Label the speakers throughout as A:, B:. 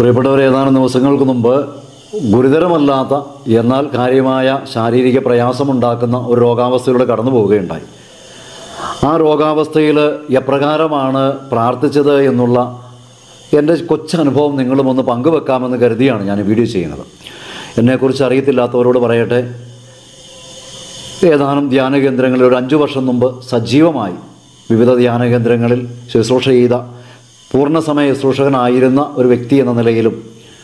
A: പ്രിയപ്പെട്ടവർ ഏതാനും ദിവസങ്ങൾക്ക് മുമ്പ് ഗുരുതരമല്ലാത്ത എന്നാൽ കാര്യമായ ശാരീരിക പ്രയാസമുണ്ടാക്കുന്ന ഒരു രോഗാവസ്ഥയിലൂടെ കടന്നു പോവുകയുണ്ടായി ആ രോഗാവസ്ഥയിൽ എപ്രകാരമാണ് പ്രാർത്ഥിച്ചത് എന്നുള്ള എൻ്റെ കൊച്ചനുഭവം നിങ്ങളും ഒന്ന് പങ്കുവെക്കാമെന്ന് കരുതിയാണ് ഞാൻ ഈ വീഡിയോ ചെയ്യുന്നത് എന്നെക്കുറിച്ച് അറിയത്തില്ലാത്തവരോട് പറയട്ടെ ഏതാനും ധ്യാന കേന്ദ്രങ്ങളിൽ ഒരു അഞ്ചു വർഷം മുമ്പ് സജീവമായി വിവിധ ധ്യാന കേന്ദ്രങ്ങളിൽ ശുശ്രൂഷ ചെയ്ത പൂർണ്ണസമയ ശുശ്രൂഷകനായിരുന്ന ഒരു വ്യക്തി എന്ന നിലയിലും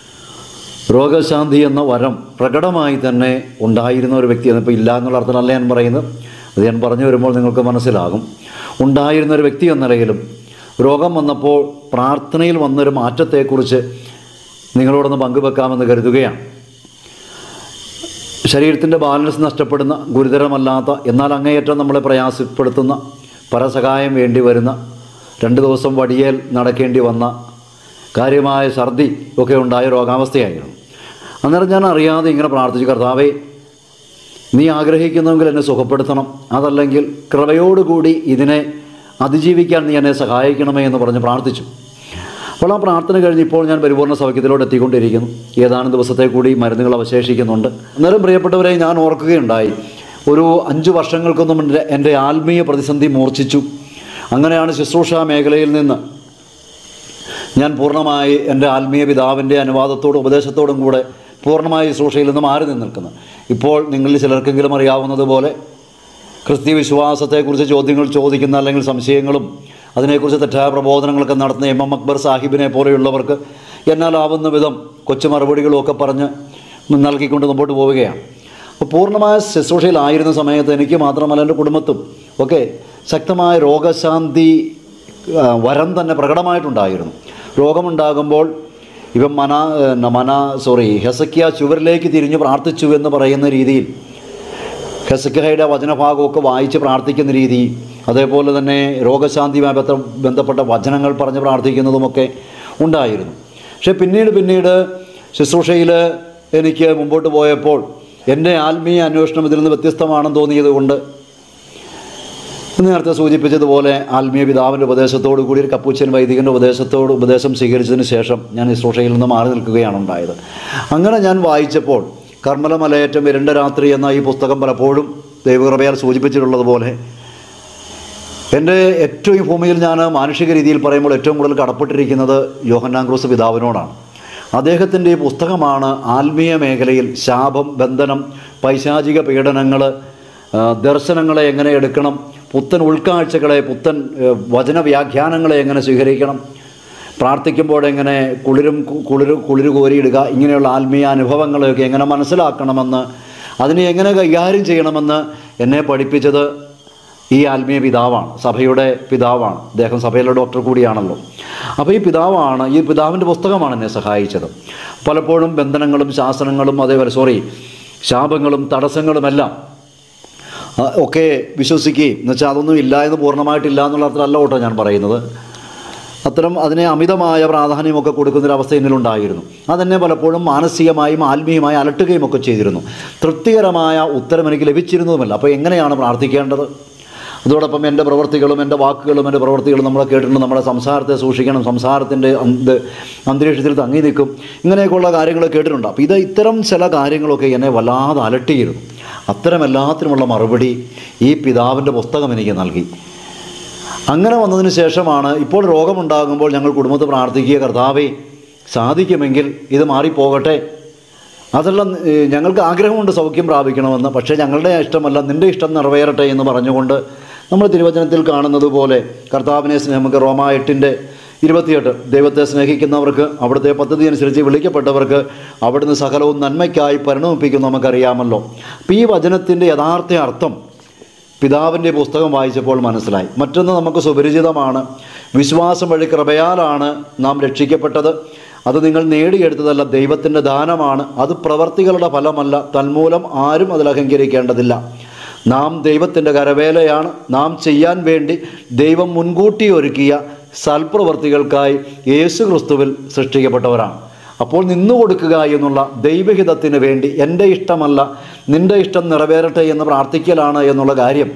A: രോഗശാന്തി എന്ന വരം പ്രകടമായി തന്നെ ഉണ്ടായിരുന്ന ഒരു വ്യക്തി എന്നിപ്പോൾ ഇല്ല എന്നുള്ള അർത്ഥമല്ല ഞാൻ പറയുന്നത് അത് ഞാൻ പറഞ്ഞു വരുമ്പോൾ നിങ്ങൾക്ക് മനസ്സിലാകും ഉണ്ടായിരുന്ന ഒരു വ്യക്തി എന്ന നിലയിലും രോഗം വന്നപ്പോൾ പ്രാർത്ഥനയിൽ വന്നൊരു മാറ്റത്തെക്കുറിച്ച് നിങ്ങളോടൊന്ന് പങ്കുവെക്കാമെന്ന് കരുതുകയാണ് ശരീരത്തിൻ്റെ ബാലൻസ് നഷ്ടപ്പെടുന്ന ഗുരുതരമല്ലാത്ത എന്നാൽ അങ്ങേയറ്റം നമ്മളെ പ്രയാസപ്പെടുത്തുന്ന പരസഹായം വേണ്ടി വരുന്ന രണ്ട് ദിവസം വടിയേൽ നടക്കേണ്ടി വന്ന കാര്യമായ ഛർദി ഒക്കെ ഉണ്ടായ രോഗാവസ്ഥയായിരുന്നു അന്നേരം ഞാൻ അറിയാതെ ഇങ്ങനെ പ്രാർത്ഥിച്ചു കർത്താവേ നീ ആഗ്രഹിക്കുന്നുവെങ്കിൽ എന്നെ സുഖപ്പെടുത്തണം അതല്ലെങ്കിൽ കൃപയോടുകൂടി ഇതിനെ അതിജീവിക്കാൻ നീ എന്നെ സഹായിക്കണമേ എന്ന് പറഞ്ഞ് പ്രാർത്ഥിച്ചു അപ്പോൾ ആ പ്രാർത്ഥന കഴിഞ്ഞ് ഇപ്പോൾ ഞാൻ പരിപൂർണ്ണ സൗഖ്യത്തിലോട്ട് എത്തിക്കൊണ്ടിരിക്കുന്നു ഏതാനും ദിവസത്തെ കൂടി മരുന്നുകൾ അവശേഷിക്കുന്നുണ്ട് അന്നേരം പ്രിയപ്പെട്ടവരെ ഞാൻ ഓർക്കുകയുണ്ടായി ഒരു അഞ്ച് വർഷങ്ങൾക്കൊന്നും എൻ്റെ എൻ്റെ ആത്മീയ പ്രതിസന്ധി മൂർച്ഛിച്ചു അങ്ങനെയാണ് ശുശ്രൂഷ മേഖലയിൽ നിന്ന് ഞാൻ പൂർണ്ണമായി എൻ്റെ ആത്മീയ പിതാവിൻ്റെ അനുവാദത്തോടും ഉപദേശത്തോടും കൂടെ പൂർണ്ണമായി ശുശ്രൂഷയിൽ നിന്ന് മാറി നിന്ന് നിൽക്കുന്നത് ഇപ്പോൾ നിങ്ങളിൽ ചിലർക്കെങ്കിലും അറിയാവുന്നതുപോലെ ക്രിസ്തീയ വിശ്വാസത്തെക്കുറിച്ച് ചോദ്യങ്ങൾ ചോദിക്കുന്ന അല്ലെങ്കിൽ സംശയങ്ങളും അതിനെക്കുറിച്ച് തെറ്റായ പ്രബോധനങ്ങളൊക്കെ നടത്തുന്ന എം എം അക്ബർ സാഹിബിനെ പോലെയുള്ളവർക്ക് എന്നാലാവുന്ന വിധം കൊച്ചു മറുപടികളും ഒക്കെ പറഞ്ഞ് നൽകിക്കൊണ്ട് മുമ്പോട്ട് പോവുകയാണ് അപ്പോൾ പൂർണ്ണമായ ശുശ്രൂഷയിലായിരുന്ന സമയത്ത് എനിക്ക് മാത്രമല്ല എൻ്റെ കുടുംബത്തും ഒക്കെ ശക്തമായ രോഗശാന്തി ആ, വരം തന്നെ പ്രകടമായിട്ടുണ്ടായിരുന്നു രോഗമുണ്ടാകുമ്പോൾ ഇവൻ മന ഏ, മന സോറി ഹെസക്കിയ ചുവരിലേക്ക് തിരിഞ്ഞ് പ്രാർത്ഥിച്ചു എന്ന് പറയുന്ന രീതിയിൽ ഹെസക്കഹയുടെ വചനഭാഗമൊക്കെ വായിച്ച് പ്രാർത്ഥിക്കുന്ന രീതി അതേപോലെ തന്നെ രോഗശാന്തിയുമായി ബന്ധ ബന്ധപ്പെട്ട വചനങ്ങൾ പറഞ്ഞ് പ്രാർത്ഥിക്കുന്നതുമൊക്കെ ഉണ്ടായിരുന്നു പക്ഷേ പിന്നീട് പിന്നീട് ശുശ്രൂഷയിൽ എനിക്ക് മുമ്പോട്ട് പോയപ്പോൾ എൻ്റെ ആത്മീയ അന്വേഷണം ഇതിൽ നിന്ന് വ്യത്യസ്തമാണെന്ന് തോന്നിയത് കൊണ്ട് നേരത്തെ സൂചിപ്പിച്ചതുപോലെ ആത്മീയ പിതാവിൻ്റെ ഉപദേശത്തോടു കൂടി ഒരു കപ്പൂച്ചൻ വൈദികൻ്റെ ഉപദേശത്തോട് ഉപദേശം സ്വീകരിച്ചതിന് ശേഷം ഞാൻ ഇസ്രോഷയിൽ നിന്ന് മാറി നിൽക്കുകയാണ് ഉണ്ടായത് അങ്ങനെ ഞാൻ വായിച്ചപ്പോൾ കർമ്മലമലയേറ്റം ഇരണ്ട രാത്രി എന്ന ഈ പുസ്തകം പലപ്പോഴും ദൈവകൃപയാൽ സൂചിപ്പിച്ചിട്ടുള്ളതുപോലെ എൻ്റെ ഏറ്റവും ഈ ഭൂമിയിൽ ഞാൻ മാനുഷിക രീതിയിൽ പറയുമ്പോൾ ഏറ്റവും കൂടുതൽ കടപ്പെട്ടിരിക്കുന്നത് യോഹന്നാൻ ക്രൂസ് പിതാവിനോടാണ് അദ്ദേഹത്തിൻ്റെ ഈ പുസ്തകമാണ് ആത്മീയ മേഖലയിൽ ശാപം ബന്ധനം പൈശാചിക പീഡനങ്ങൾ ആ, ദർശനങ്ങളെ എങ്ങനെ എടുക്കണം പുത്തൻ ഉൾക്കാഴ്ചകളെ പുത്തൻ ഏ, വചനവ്യാഖ്യാനങ്ങളെ എങ്ങനെ സ്വീകരിക്കണം പ്രാർത്ഥിക്കുമ്പോൾ എങ്ങനെ കുളിരും കുളിര് കുളിര് കോരിയിടുക ഇങ്ങനെയുള്ള ആത്മീയ അനുഭവങ്ങളെയൊക്കെ എങ്ങനെ മനസ്സിലാക്കണമെന്ന് അതിനെ എങ്ങനെ കൈകാര്യം ചെയ്യണമെന്ന് എന്നെ പഠിപ്പിച്ചത് ഈ ആത്മീയ പിതാവാണ് സഭയുടെ പിതാവാണ് അദ്ദേഹം സഭയിലെ ഡോക്ടർ കൂടിയാണല്ലോ അപ്പോൾ ഈ പിതാവാണ് ഈ പിതാവിൻ്റെ പുസ്തകമാണ് എന്നെ സഹായിച്ചത് പലപ്പോഴും ബന്ധനങ്ങളും ശാസനങ്ങളും അതേപോലെ സോറി ശാപങ്ങളും തടസ്സങ്ങളുമെല്ലാം ആ, ഒക്കെ വിശ്വസിക്കുകയും എന്നുവെച്ചാൽ അതൊന്നും ഇല്ല എന്ന് പൂർണ്ണമായിട്ടില്ല എന്നുള്ള അർത്ഥമല്ല കേട്ടോ ഞാൻ പറയുന്നത് അത്തരം അതിനെ അമിതമായ പ്രാധാന്യമൊക്കെ കൊടുക്കുന്നൊരവസ്ഥ എന്നിലുണ്ടായിരുന്നു അതെന്നെ പലപ്പോഴും മാനസികമായും ആത്മീയമായും അലട്ടുകയും ഒക്കെ ചെയ്തിരുന്നു തൃപ്തികരമായ ഉത്തരം എനിക്ക് ലഭിച്ചിരുന്നതുമല്ല അപ്പോൾ എങ്ങനെയാണ് പ്രാർത്ഥിക്കേണ്ടത് അതോടൊപ്പം എൻ്റെ പ്രവൃത്തികളും എൻ്റെ വാക്കുകളും എൻ്റെ പ്രവൃത്തികളും നമ്മളെ കേട്ടിട്ടുണ്ട് നമ്മുടെ സംസാരത്തെ സൂക്ഷിക്കണം സംസാരത്തിൻ്റെ അന്ത് അന്തരീക്ഷത്തിൽ തങ്ങി നിൽക്കും ഇങ്ങനെയൊക്കെയുള്ള കാര്യങ്ങൾ കേട്ടിട്ടുണ്ട് അപ്പോൾ ഇത് ഇത്തരം ചില കാര്യങ്ങളൊക്കെ എന്നെ വല്ലാതെ അലട്ടിയിരുന്നു അത്തരം എല്ലാത്തിനുമുള്ള മറുപടി ഈ പിതാവിൻ്റെ പുസ്തകം എനിക്ക് നൽകി അങ്ങനെ വന്നതിന് ശേഷമാണ് ഇപ്പോൾ രോഗമുണ്ടാകുമ്പോൾ ഞങ്ങൾ കുടുംബത്തെ പ്രാർത്ഥിക്കുക കർത്താവേ സാധിക്കുമെങ്കിൽ ഇത് മാറിപ്പോകട്ടെ അതല്ല ഏഹ്, ഞങ്ങൾക്ക് ആഗ്രഹമുണ്ട് സൗഖ്യം പ്രാപിക്കണമെന്ന് പക്ഷേ ഞങ്ങളുടെ ഇഷ്ടമല്ല നിൻ്റെ ഇഷ്ടം നിറവേറട്ടെ എന്ന് പറഞ്ഞുകൊണ്ട് നമ്മൾ തിരുവചനത്തിൽ കാണുന്നത് പോലെ കർത്താവിനെ സ്നേഹം നമുക്ക് റോമ എട്ടിൻ്റെ ഇരുപത്തിയെട്ട് ദൈവത്തെ സ്നേഹിക്കുന്നവർക്ക് അവിടുത്തെ പദ്ധതി അനുസരിച്ച് വിളിക്കപ്പെട്ടവർക്ക് അവിടുന്ന് സകലവും നന്മയ്ക്കായി പരിണമിപ്പിക്കുന്നു നമുക്കറിയാമല്ലോ അപ്പോൾ ഈ വചനത്തിൻ്റെ യഥാർത്ഥ അർത്ഥം പിതാവിൻ്റെ പുസ്തകം വായിച്ചപ്പോൾ മനസ്സിലായി മറ്റൊന്ന് നമുക്ക് സുപരിചിതമാണ് വിശ്വാസം വഴി കൃപയാലാണ് നാം രക്ഷിക്കപ്പെട്ടത് അത് നിങ്ങൾ നേടിയെടുത്തതല്ല ദൈവത്തിൻ്റെ ദാനമാണ് അത് പ്രവർത്തികളുടെ ഫലമല്ല തന്മൂലം ആരും അതിൽ അഹങ്കരിക്കേണ്ടതില്ല നാം ദൈവത്തിൻ്റെ കരവേലയാണ് നാം ചെയ്യാൻ വേണ്ടി ദൈവം മുൻകൂട്ടി ഒരുക്കിയ സൽപ്രവർത്തികൾക്കായി യേശു ക്രിസ്തുവിൽ സൃഷ്ടിക്കപ്പെട്ടവരാണ് അപ്പോൾ നിന്നു കൊടുക്കുക എന്നുള്ള ദൈവഹിതത്തിന് വേണ്ടി എൻ്റെ ഇഷ്ടമല്ല നിൻ്റെ ഇഷ്ടം നിറവേറട്ടെ എന്ന് പ്രാർത്ഥിക്കലാണ് എന്നുള്ള കാര്യം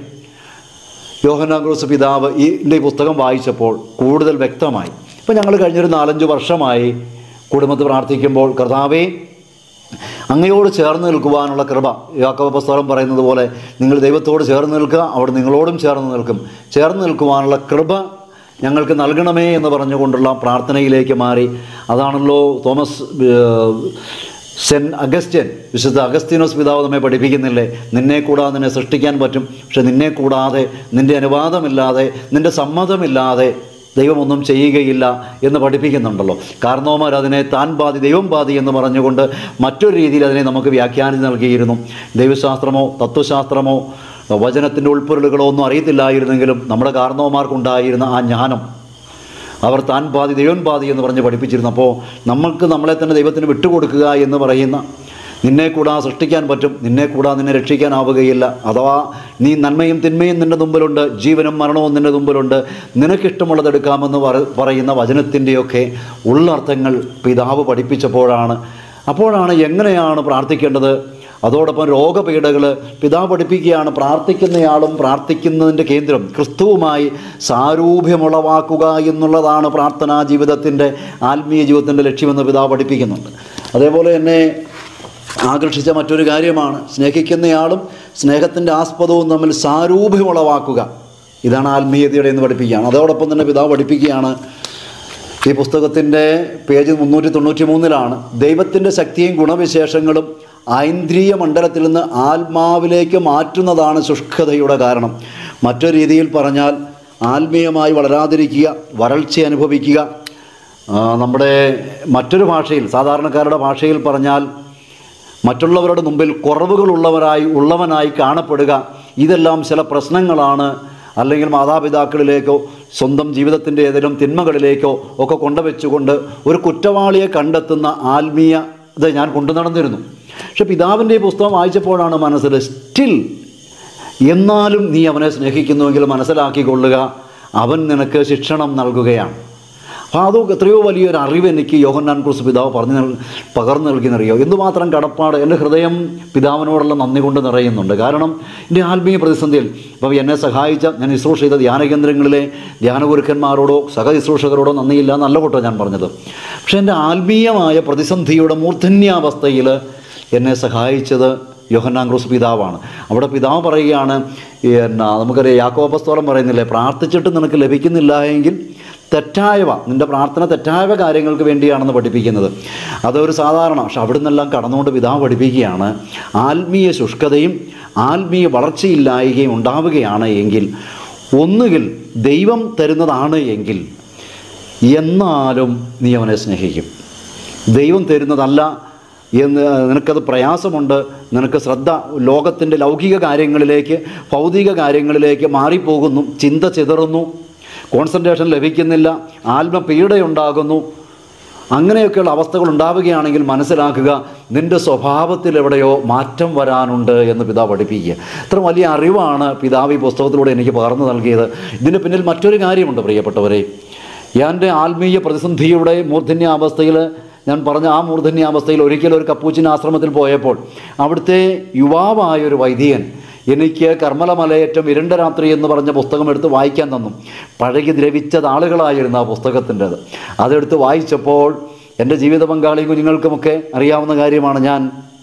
A: യോഹനാക്രോസ് പിതാവ് ഈ ഈ പുസ്തകം വായിച്ചപ്പോൾ കൂടുതൽ വ്യക്തമായി ഇപ്പം ഞങ്ങൾ കഴിഞ്ഞൊരു നാലഞ്ച് വർഷമായി കുടുംബത്തിൽ പ്രാർത്ഥിക്കുമ്പോൾ കർത്താവേ അങ്ങയോട് ചേർന്ന് നിൽക്കുവാനുള്ള കൃപ യാക്കോബ പുസ്തകം പറയുന്നത് പോലെ നിങ്ങൾ ദൈവത്തോട് ചേർന്ന് നിൽക്കുക അവിടെ നിങ്ങളോടും ചേർന്ന് നിൽക്കും ചേർന്ന് നിൽക്കുവാനുള്ള കൃപ ഞങ്ങൾക്ക് നൽകണമേ എന്ന് പറഞ്ഞുകൊണ്ടുള്ള പ്രാർത്ഥനയിലേക്ക് മാറി അതാണല്ലോ തോമസ് ഏഹ്, സെൻറ്റ് അഗസ്റ്റ്യൻ വിശുദ്ധ അഗസ്തീനോസ് പിതാവ് നമ്മെ പഠിപ്പിക്കുന്നില്ലേ നിന്നെ കൂടാതെ നിന്നെ സൃഷ്ടിക്കാൻ പറ്റും പക്ഷെ നിന്നെ കൂടാതെ നിൻ്റെ അനുവാദമില്ലാതെ നിൻ്റെ സമ്മതമില്ലാതെ ദൈവമൊന്നും ചെയ്യുകയില്ല എന്ന് പഠിപ്പിക്കുന്നുണ്ടല്ലോ കാരണവന്മാർ അതിനെ താൻ പാതി ദൈവം പാതി എന്ന് പറഞ്ഞുകൊണ്ട് മറ്റൊരു രീതിയിൽ അതിനെ നമുക്ക് വ്യാഖ്യാനിച്ച് നൽകിയിരുന്നു ദൈവശാസ്ത്രമോ തത്വശാസ്ത്രമോ വചനത്തിൻ്റെ ഉൾപ്പൊരുളുകളോ ഒന്നും അറിയത്തില്ലായിരുന്നെങ്കിലും നമ്മുടെ കാരണവന്മാർക്കുണ്ടായിരുന്ന ആ ജ്ഞാനം അവർ താൻ പാതി ദൈവം പാതി എന്ന് പറഞ്ഞ് പഠിപ്പിച്ചിരുന്നു അപ്പോൾ നമ്മൾക്ക് നമ്മളെ തന്നെ ദൈവത്തിന് വിട്ടുകൊടുക്കുക എന്ന് പറയുന്ന നിന്നെ കൂടാ സൃഷ്ടിക്കാൻ പറ്റും നിന്നെ കൂടാ നിന്നെ രക്ഷിക്കാനാവുകയില്ല അഥവാ നീ നന്മയും തിന്മയും നിൻ്റെ മുമ്പിലുണ്ട് ജീവനും മരണവും നിൻ്റെ മുമ്പിലുണ്ട് നിനക്കിഷ്ടമുള്ളത് എടുക്കാമെന്ന് പറ- പറയുന്ന വചനത്തിൻ്റെയൊക്കെ ഉള്ളർത്ഥങ്ങൾ പിതാവ് പഠിപ്പിച്ചപ്പോഴാണ് അപ്പോഴാണ് എങ്ങനെയാണ് പ്രാർത്ഥിക്കേണ്ടത് അതോടൊപ്പം രോഗപീഠകൾ പിതാവ് പഠിപ്പിക്കുകയാണ് പ്രാർത്ഥിക്കുന്നയാളും പ്രാർത്ഥിക്കുന്നതിൻ്റെ കേന്ദ്രം ക്രിസ്തുവുമായി സാരൂപ്യമുളവാക്കുക എന്നുള്ളതാണ് പ്രാർത്ഥനാ ജീവിതത്തിൻ്റെ ആത്മീയ ജീവിതത്തിൻ്റെ ലക്ഷ്യമെന്ന് പിതാവ് പഠിപ്പിക്കുന്നുണ്ട് അതേപോലെ തന്നെ ആകർഷിച്ച മറ്റൊരു കാര്യമാണ് സ്നേഹിക്കുന്നയാളും സ്നേഹത്തിൻ്റെ ആസ്പദവും തമ്മിൽ സാരൂപ്യമുളവാക്കുക ഇതാണ് ആത്മീയതയുടെ എന്ന് പഠിപ്പിക്കുകയാണ് അതോടൊപ്പം തന്നെ പിതാവ് പഠിപ്പിക്കുകയാണ് ഈ പുസ്തകത്തിൻ്റെ പേജ് മുന്നൂറ്റി തൊണ്ണൂറ്റി മൂന്നിലാണ് ദൈവത്തിൻ്റെ ശക്തിയും ഗുണവിശേഷങ്ങളും ഐന്ദ്രിയ മണ്ഡലത്തിൽ നിന്ന് ആത്മാവിലേക്ക് മാറ്റുന്നതാണ് ശുഷ്കതയുടെ കാരണം മറ്റൊരു രീതിയിൽ പറഞ്ഞാൽ ആത്മീയമായി വളരാതിരിക്കുക വരൾച്ച അനുഭവിക്കുക ആ, നമ്മുടെ മറ്റൊരു ഭാഷയിൽ സാധാരണക്കാരുടെ ഭാഷയിൽ പറഞ്ഞാൽ മറ്റുള്ളവരുടെ മുമ്പിൽ കുറവുകളുള്ളവരായി ഉള്ളവനായി കാണപ്പെടുക ഇതെല്ലാം ചില പ്രശ്നങ്ങളാണ് അല്ലെങ്കിൽ മാതാപിതാക്കളിലേക്കോ സ്വന്തം ജീവിതത്തിൻ്റെ ഏതെങ്കിലും തിന്മകളിലേക്കോ ഒക്കെ കൊണ്ടുവച്ചുകൊണ്ട് ഒരു കുറ്റവാളിയെ കണ്ടെത്തുന്ന ആത്മീയത ഞാൻ കൊണ്ടു നടന്നിരുന്നു പക്ഷെ പിതാവിൻ്റെ ഈ പുസ്തകം വായിച്ചപ്പോഴാണ് മനസ്സിൽ സ്റ്റിൽ എന്നാലും നീ അവനെ സ്നേഹിക്കുന്നുവെങ്കിൽ മനസ്സിലാക്കിക്കൊള്ളുക അവൻ നിനക്ക് ശിക്ഷണം നൽകുകയാണ് അപ്പോൾ അത് എത്രയോ വലിയൊരു അറിവ് എനിക്ക് യോഹന്നാൻ ക്രൂസ് പിതാവ് പറഞ്ഞു നൽ പകർന്നു നൽകിയെന്നറിയോ എന്തുമാത്രം കടപ്പാട് എൻ്റെ ഹൃദയം പിതാവിനോടുള്ള നന്ദി കൊണ്ട് നിറയുന്നുണ്ട് കാരണം എൻ്റെ ആത്മീയ പ്രതിസന്ധിയിൽ ഇപ്പോൾ എന്നെ സഹായിച്ച ഞാൻ ശുശ്രൂഷ ചെയ്ത ധ്യാനകേന്ദ്രങ്ങളിലെ ധ്യാനഗുരുക്കന്മാരോടോ സഹശുശ്രൂഷകരോടോ നന്ദിയില്ല നല്ല കേട്ടോ ഞാൻ പറഞ്ഞത് പക്ഷേ എൻ്റെ ആത്മീയമായ പ്രതിസന്ധിയുടെ മൂർധന്യാവസ്ഥയിൽ എന്നെ സഹായിച്ചത് യോഹന്നാൻ ക്രൂസ് പിതാവാണ് അവിടെ പിതാവ് പറയുകയാണ് എന്നാ നമുക്കറിയാം യാക്കോപസ്തോളം പറയുന്നില്ലേ പ്രാർത്ഥിച്ചിട്ട് നിനക്ക് ലഭിക്കുന്നില്ല എങ്കിൽ തെറ്റായവ നിൻ്റെ പ്രാർത്ഥന തെറ്റായവ കാര്യങ്ങൾക്ക് വേണ്ടിയാണെന്ന് പഠിപ്പിക്കുന്നത് അതൊരു സാധാരണ പക്ഷെ അവിടെ നിന്നെല്ലാം കടന്നുകൊണ്ട് പിതാവ് പഠിപ്പിക്കുകയാണ് ആത്മീയ ശുഷ്കതയും ആത്മീയ വളർച്ചയില്ലായ്കയും ഉണ്ടാവുകയാണ് എങ്കിൽ ഒന്നുകിൽ ദൈവം തരുന്നതാണ് എങ്കിൽ എന്നാലും നീ അവനെ സ്നേഹിക്കും ദൈവം തരുന്നതല്ല എന്ന് നിനക്കത് പ്രയാസമുണ്ട് നിനക്ക് ശ്രദ്ധ ലോകത്തിൻ്റെ ലൗകിക കാര്യങ്ങളിലേക്ക് ഭൗതിക കാര്യങ്ങളിലേക്ക് മാറിപ്പോകുന്നു ചിന്ത ചിതറുന്നു കോൺസെൻട്രേഷൻ ലഭിക്കുന്നില്ല ആത്മപീഡയുണ്ടാകുന്നു അങ്ങനെയൊക്കെയുള്ള അവസ്ഥകൾ ഉണ്ടാവുകയാണെങ്കിൽ മനസ്സിലാക്കുക നിൻ്റെ സ്വഭാവത്തിൽ എവിടെയോ മാറ്റം വരാനുണ്ട് എന്ന് പിതാവ് പഠിപ്പിക്കുക ഇത്ര വലിയ അറിവാണ് പിതാവ് ഈ പുസ്തകത്തിലൂടെ എനിക്ക് പകർന്നു നൽകിയത് ഇതിന് പിന്നിൽ മറ്റൊരു കാര്യമുണ്ട് പ്രിയപ്പെട്ടവരെ എൻ്റെ ആത്മീയ പ്രതിസന്ധിയുടെ മൂർധന്യാവസ്ഥയിൽ ഞാൻ പറഞ്ഞ ആ മൂർധന്യാവസ്ഥയിൽ ഒരിക്കലും ഒരു കപ്പൂച്ചിൻ ആശ്രമത്തിൽ പോയപ്പോൾ അവിടുത്തെ യുവാവായ ഒരു വൈദികൻ എനിക്ക് കർമ്മല മലയേറ്റം ഇരുണ്ട രാത്രി എന്ന് പറഞ്ഞ പുസ്തകം എടുത്ത് വായിക്കാൻ തന്നു പഴകി ദ്രവിച്ച താളുകളായിരുന്നു ആ പുസ്തകത്തിൻ്റെത് അതെടുത്ത് വായിച്ചപ്പോൾ എൻ്റെ ജീവിത പങ്കാളി കുഞ്ഞുങ്ങൾക്കുമൊക്കെ അറിയാവുന്ന കാര്യമാണ് ഞാൻ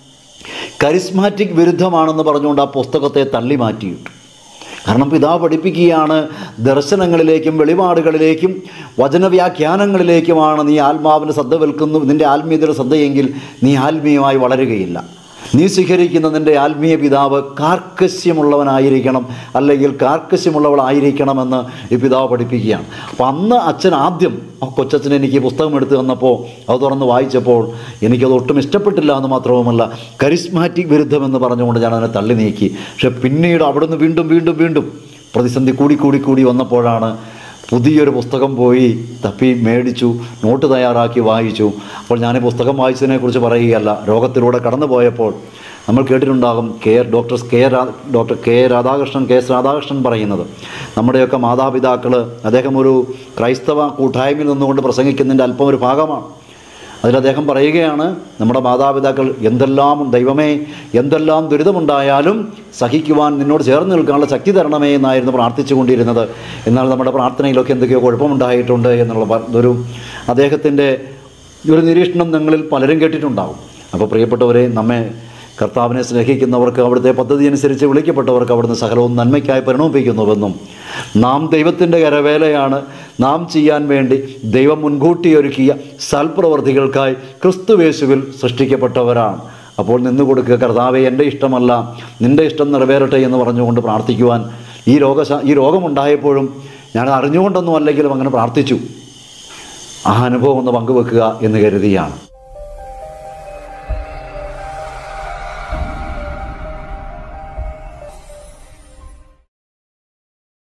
A: കരിസ്മാറ്റിക് വിരുദ്ധമാണെന്ന് പറഞ്ഞുകൊണ്ട് ആ പുസ്തകത്തെ തള്ളി മാറ്റിയിട്ടു കാരണം പിതാവ് പഠിപ്പിക്കുകയാണ് ദർശനങ്ങളിലേക്കും വെളിപാടുകളിലേക്കും വചനവ്യാഖ്യാനങ്ങളിലേക്കുമാണ് നീ ആത്മാവിന് ശ്രദ്ധ വെൽക്കുന്നു നിൻ്റെ ആത്മീയതയുടെ ശ്രദ്ധയെങ്കിൽ നീ ആത്മീയമായി വളരുകയില്ല നീ സ്വീകരിക്കുന്ന നിൻ്റെ ആത്മീയ പിതാവ് കാർക്കശ്യമുള്ളവനായിരിക്കണം അല്ലെങ്കിൽ കാർക്കശ്യമുള്ളവളായിരിക്കണമെന്ന് ഈ പിതാവ് പഠിപ്പിക്കുകയാണ് അപ്പം അന്ന് അച്ഛൻ ആദ്യം ആ കൊച്ചച്ഛൻ എനിക്ക് ഈ പുസ്തകം എടുത്തു തന്നപ്പോൾ അത് തുറന്ന് വായിച്ചപ്പോൾ എനിക്കത് ഒട്ടും ഇഷ്ടപ്പെട്ടില്ല എന്ന് മാത്രവുമല്ല കരിസ്മാറ്റിക് വിരുദ്ധമെന്ന് പറഞ്ഞുകൊണ്ട് ഞാൻ അതിനെ തള്ളി നീക്കി പക്ഷെ പിന്നീട് അവിടുന്ന് വീണ്ടും വീണ്ടും വീണ്ടും പ്രതിസന്ധി കൂടി കൂടി കൂടി വന്നപ്പോഴാണ് പുതിയൊരു പുസ്തകം പോയി തപ്പി മേടിച്ചു നോട്ട് തയ്യാറാക്കി വായിച്ചു അപ്പോൾ ഞാൻ ഈ പുസ്തകം വായിച്ചതിനെക്കുറിച്ച് പറയുകയല്ല രോഗത്തിലൂടെ കടന്നു പോയപ്പോൾ നമ്മൾ കേട്ടിട്ടുണ്ടാകും കെ ഡോക്ടർ കെ രാ doctor K Radhakrishnan K S Radhakrishnan പറയുന്നത് നമ്മുടെയൊക്കെ മാതാപിതാക്കൾ അദ്ദേഹം ഒരു ക്രൈസ്തവ കൂട്ടായ്മയിൽ നിന്നുകൊണ്ട് പ്രസംഗിക്കുന്നതിൻ്റെ അല്പം ഒരു ഭാഗമാണ് അതിൽ അദ്ദേഹം പറയുകയാണ് നമ്മുടെ മാതാപിതാക്കൾ എന്തെല്ലാം ദൈവമേ എന്തെല്ലാം ദുരിതമുണ്ടായാലും സഹിക്കുവാൻ നിന്നോട് ചേർന്ന് നിൽക്കാനുള്ള ശക്തി തരണമേ എന്നായിരുന്നു പ്രാർത്ഥിച്ചു കൊണ്ടിരുന്നത് എന്നാൽ നമ്മുടെ പ്രാർത്ഥനയിലൊക്കെ എന്തൊക്കെയോ കുഴപ്പമുണ്ടായിട്ടുണ്ട് എന്നുള്ള പ- ഒരു അദ്ദേഹത്തിൻ്റെ ഈ ഒരു നിരീക്ഷണം നിങ്ങളിൽ പലരും കേട്ടിട്ടുണ്ടാകും അപ്പോൾ പ്രിയപ്പെട്ടവരെ നമ്മെ കർത്താവിനെ സ്നേഹിക്കുന്നവർക്ക് അവിടുത്തെ പദ്ധതി അനുസരിച്ച് വിളിക്കപ്പെട്ടവർക്ക് അവിടുന്ന് സകലവും നന്മയ്ക്കായി പരിണമിപ്പിക്കുന്നുവെന്നും നാം ദൈവത്തിൻ്റെ കരവേലയാണ് നാം ചെയ്യാൻ വേണ്ടി ദൈവം മുൻകൂട്ടി ഒരുക്കിയ സൽപ്രവർത്തികൾക്കായി ക്രിസ്തുവേശുവിൽ സൃഷ്ടിക്കപ്പെട്ടവരാണ് അപ്പോൾ നിന്നു കൊടുക്കുക കർത്താവെ എൻ്റെ ഇഷ്ടമല്ല നിൻ്റെ ഇഷ്ടം നിറവേറട്ടെ എന്ന് പറഞ്ഞുകൊണ്ട് പ്രാർത്ഥിക്കുവാൻ ഈ രോഗ ഈ രോഗമുണ്ടായപ്പോഴും ഞാൻ അറിഞ്ഞുകൊണ്ടൊന്നും അല്ലെങ്കിലും അങ്ങനെ പ്രാർത്ഥിച്ചു ആ അനുഭവം ഒന്ന് പങ്കുവെക്കുക എന്ന് കരുതിയാണ്